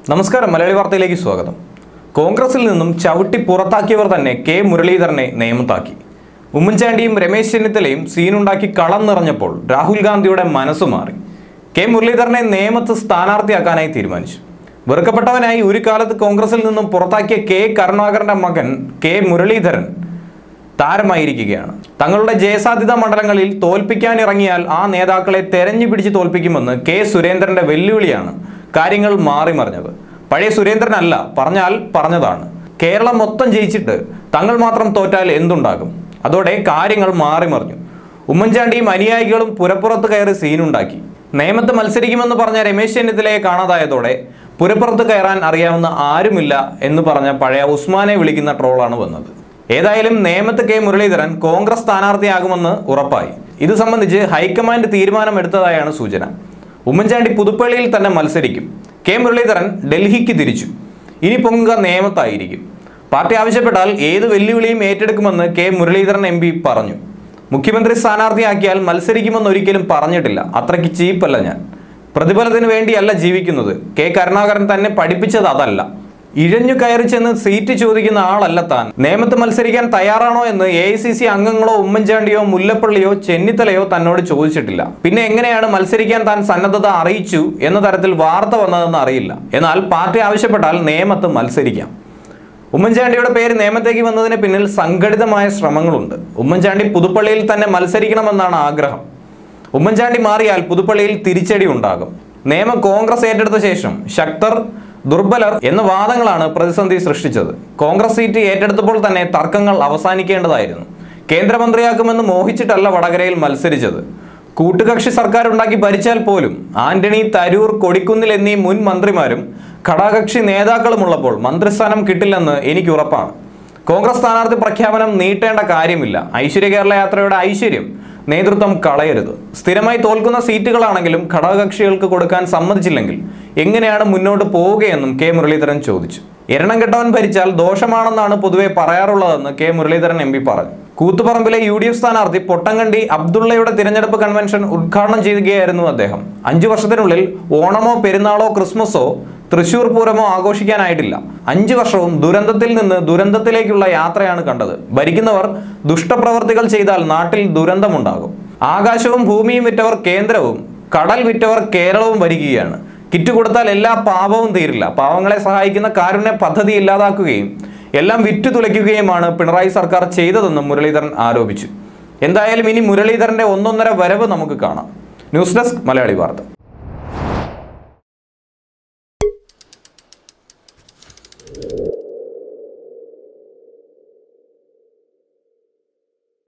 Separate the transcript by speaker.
Speaker 1: നമസ്കാരം മലയാളി വാർത്തയിലേക്ക് സ്വാഗതം കോൺഗ്രസിൽ നിന്നും ചവിട്ടി പുറത്താക്കിയവർ തന്നെ കെ മുരളീധരനെ നിയമത്താക്കി ഉമ്മൻചാണ്ടിയും രമേശ് ചെന്നിത്തലയും സീനുണ്ടാക്കി കളം നിറഞ്ഞപ്പോൾ രാഹുൽ ഗാന്ധിയുടെ മനസ്സ് മാറി കെ മുരളീധരനെ നിയമത്ത് സ്ഥാനാർത്ഥിയാക്കാനായി തീരുമാനിച്ചു വെറുക്കപ്പെട്ടവനായി ഒരു കാലത്ത് കോൺഗ്രസിൽ നിന്നും പുറത്താക്കിയ കെ കരുണാകരന്റെ മകൻ കെ മുരളീധരൻ താരമായിരിക്കുകയാണ് തങ്ങളുടെ ജയസാധ്യതാ മണ്ഡലങ്ങളിൽ തോൽപ്പിക്കാൻ ഇറങ്ങിയാൽ ആ നേതാക്കളെ തെരഞ്ഞു പിടിച്ച് തോൽപ്പിക്കുമെന്ന് കെ സുരേന്ദ്രന്റെ വെല്ലുവിളിയാണ് കാര്യങ്ങൾ മാറി മറിഞ്ഞത് പഴയ സുരേന്ദ്രനല്ല പറഞ്ഞാൽ പറഞ്ഞതാണ് കേരളം മൊത്തം ജയിച്ചിട്ട് തങ്ങൾ മാത്രം തോറ്റാൽ എന്തുണ്ടാകും അതോടെ കാര്യങ്ങൾ മാറി മറിഞ്ഞു ഉമ്മൻചാണ്ടിയും അനുയായികളും പുരപ്പുറത്ത് കയറി സീനുണ്ടാക്കി നേമത്ത് മത്സരിക്കുമെന്ന് പറഞ്ഞ രമേശ് ചെന്നിത്തലയെ കാണാതായതോടെ പുരപ്പുറത്ത് കയറാൻ അറിയാവുന്ന ആരുമില്ല എന്ന് പറഞ്ഞ പഴയ ഉസ്മാനെ വിളിക്കുന്ന ട്രോളാണ് വന്നത് ഏതായാലും നേമത്ത് കെ മുരളീധരൻ കോൺഗ്രസ് സ്ഥാനാർത്ഥിയാകുമെന്ന് ഉറപ്പായി ഇത് സംബന്ധിച്ച് ഹൈക്കമാൻഡ് തീരുമാനമെടുത്തതായാണ് സൂചന ഉമ്മൻചാണ്ടി പുതുപ്പള്ളിയിൽ തന്നെ മത്സരിക്കും കെ മുരളീധരൻ ഡൽഹിക്ക് തിരിച്ചു ഇനി പൊങ്ങുക നേമത്തായിരിക്കും പാർട്ടി ആവശ്യപ്പെട്ടാൽ ഏത് വെല്ലുവിളിയും ഏറ്റെടുക്കുമെന്ന് കെ മുരളീധരൻ എം പറഞ്ഞു മുഖ്യമന്ത്രി സ്ഥാനാർത്ഥിയാക്കിയാൽ മത്സരിക്കുമെന്ന് ഒരിക്കലും പറഞ്ഞിട്ടില്ല അത്രയ്ക്ക് ചീപ്പല്ല ഞാൻ പ്രതിഫലത്തിന് വേണ്ടിയല്ല ജീവിക്കുന്നത് കെ കരുണാകരൻ തന്നെ പഠിപ്പിച്ചത് അതല്ല ഇഴഞ്ഞു കയറി ചെന്ന് സീറ്റ് ചോദിക്കുന്ന ആളല്ല താൻ നേമത്ത് മത്സരിക്കാൻ തയ്യാറാണോ എന്ന് എ ഐ സി സി അംഗങ്ങളോ ഉമ്മൻചാണ്ടിയോ മുല്ലപ്പള്ളിയോ ചെന്നിത്തലയോ തന്നോട് ചോദിച്ചിട്ടില്ല പിന്നെ എങ്ങനെയാണ് മത്സരിക്കാൻ താൻ സന്നദ്ധത അറിയിച്ചു എന്ന തരത്തിൽ വാർത്ത വന്നതെന്ന് അറിയില്ല എന്നാൽ പാർട്ടി ആവശ്യപ്പെട്ടാൽ നേമത്ത് മത്സരിക്കാം ഉമ്മൻചാണ്ടിയുടെ പേര് നിയമത്തേക്ക് വന്നതിന് പിന്നിൽ സംഘടിതമായ ശ്രമങ്ങളുണ്ട് ഉമ്മൻചാണ്ടി പുതുപ്പള്ളിയിൽ തന്നെ മത്സരിക്കണമെന്നാണ് ആഗ്രഹം ഉമ്മൻചാണ്ടി മാറിയാൽ പുതുപ്പള്ളിയിൽ തിരിച്ചടി ഉണ്ടാകും നിയമം കോൺഗ്രസ് ഏറ്റെടുത്ത ശേഷം ശക്തർ ദുർബലർ എന്ന വാദങ്ങളാണ് പ്രതിസന്ധി സൃഷ്ടിച്ചത് കോൺഗ്രസ് സീറ്റ് ഏറ്റെടുത്തപ്പോൾ തന്നെ തർക്കങ്ങൾ അവസാനിക്കേണ്ടതായിരുന്നു കേന്ദ്രമന്ത്രിയാക്കുമെന്ന് മോഹിച്ചിട്ടല്ല വടകരയിൽ മത്സരിച്ചത് കൂട്ടുകക്ഷി സർക്കാർ ഉണ്ടാക്കി ഭരിച്ചാൽ പോലും ആന്റണി തരൂർ കൊടിക്കുന്നിൽ എന്നീ മുൻ മന്ത്രിമാരും ഘടകകക്ഷി നേതാക്കളുമുള്ളപ്പോൾ മന്ത്രിസ്ഥാനം കിട്ടില്ലെന്ന് എനിക്ക് ഉറപ്പാണ് കോൺഗ്രസ് സ്ഥാനാർത്ഥി പ്രഖ്യാപനം നീട്ടേണ്ട കാര്യമില്ല ഐശ്വര്യ കേരള യാത്രയുടെ ഐശ്വര്യം നേതൃത്വം കളയരുത് സ്ഥിരമായി തോൽക്കുന്ന സീറ്റുകളാണെങ്കിലും ഘടകകക്ഷികൾക്ക് കൊടുക്കാൻ സമ്മതിച്ചില്ലെങ്കിൽ എങ്ങനെയാണ് മുന്നോട്ട് പോവുകയെന്നും കെ മുരളീധരൻ ചോദിച്ചു എരണം കെട്ടവൻ ഭരിച്ചാൽ ദോഷമാണെന്നാണ് പൊതുവെ പറയാറുള്ളതെന്ന് കെ മുരളീധരൻ എം പി പറഞ്ഞു കൂത്തുപറമ്പിലെ യു ഡി എഫ് സ്ഥാനാർത്ഥി പൊട്ടങ്കണ്ടി അബ്ദുള്ളയുടെ തിരഞ്ഞെടുപ്പ് കൺവെൻഷൻ ഉദ്ഘാടനം ചെയ്യുകയായിരുന്നു അദ്ദേഹം അഞ്ചു വർഷത്തിനുള്ളിൽ ഓണമോ പെരുന്നാളോ ക്രിസ്മസോ തൃശൂർ പൂരമോ ആഘോഷിക്കാനായിട്ടില്ല അഞ്ചു വർഷവും ദുരന്തത്തിൽ നിന്ന് ദുരന്തത്തിലേക്കുള്ള യാത്രയാണ് കണ്ടത് ഭരിക്കുന്നവർ ദുഷ്ടപ്രവർത്തികൾ ചെയ്താൽ നാട്ടിൽ ദുരന്തമുണ്ടാകും ആകാശവും ഭൂമിയും വിറ്റവർ കേന്ദ്രവും കടൽ വിറ്റവർ കേരളവും ഭരിക്കുകയാണ് കിറ്റ് കൊടുത്താൽ എല്ലാ പാപവും തീരില്ല പാവങ്ങളെ സഹായിക്കുന്ന കാരുണ്യ പദ്ധതി ഇല്ലാതാക്കുകയും എല്ലാം വിറ്റു തുലയ്ക്കുകയുമാണ് പിണറായി സർക്കാർ ചെയ്തതെന്നും മുരളീധരൻ ആരോപിച്ചു എന്തായാലും ഇനി മുരളീധരന്റെ ഒന്നൊന്നര വരവ് നമുക്ക് കാണാം ന്യൂസ് ഡെസ്ക് മലയാളി വാർത്ത